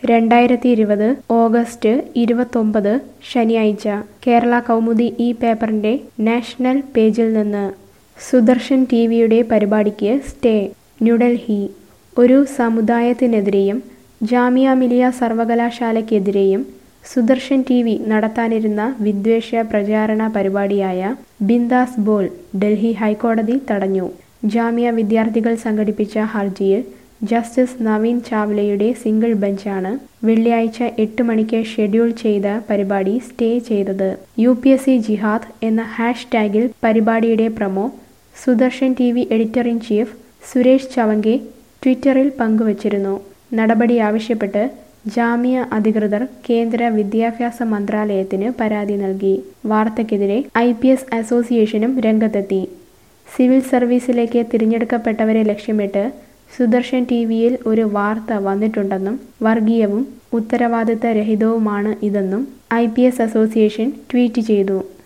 രണ്ടായിരത്തി ഇരുപത് ഓഗസ്റ്റ് ഇരുപത്തൊമ്പത് ശനിയാഴ്ച കേരള കൗമുദി ഈ പേപ്പറിന്റെ നാഷണൽ പേജിൽ നിന്ന് സുദർശൻ ടി വിയുടെ പരിപാടിക്ക് സ്റ്റേ ന്യൂഡൽഹി ഒരു സമുദായത്തിനെതിരെയും ജാമിയ മിലിയ സർവകലാശാലയ്ക്കെതിരെയും സുദർശൻ ടി വി നടത്താനിരുന്ന വിദ്വേഷ പ്രചാരണ പരിപാടിയായ ബിന്ദാസ് ബോൾ ഡൽഹി ഹൈക്കോടതി തടഞ്ഞു ജാമിയ വിദ്യാർത്ഥികൾ സംഘടിപ്പിച്ച ഹർജിയിൽ ജസ്റ്റിസ് നവീൻ ചാവ്ലയുടെ സിംഗിൾ ബെഞ്ചാണ് വെള്ളിയാഴ്ച എട്ട് മണിക്ക് ഷെഡ്യൂൾ ചെയ്ത പരിപാടി സ്റ്റേ ചെയ്തത് യു പി എസ് സി ജിഹാദ് എന്ന ഹാഷ് ടാഗിൽ പരിപാടിയുടെ promo Sudarshan T V editor in chief Suresh Chavhanke ട്വിറ്ററിൽ പങ്കുവച്ചിരുന്നു നടപടി ആവശ്യപ്പെട്ട് ജാമിയ അധികൃതർ കേന്ദ്ര വിദ്യാഭ്യാസ മന്ത്രാലയത്തിന് പരാതി നൽകി വാർത്തയ്ക്കെതിരെ ഐ പി എസ് അസോസിയേഷനും രംഗത്തെത്തി സിവിൽ സർവീസിലേക്ക് തിരഞ്ഞെടുക്കപ്പെട്ടവരെ ലക്ഷ്യമിട്ട് സുദർശൻ ടി വിയിൽ ഒരു വാർത്ത വന്നിട്ടുണ്ടെന്നും വർഗീയവും ഉത്തരവാദിത്ത രഹിതവുമാണ് ഇതെന്നും I P S association tweet ചെയ്തു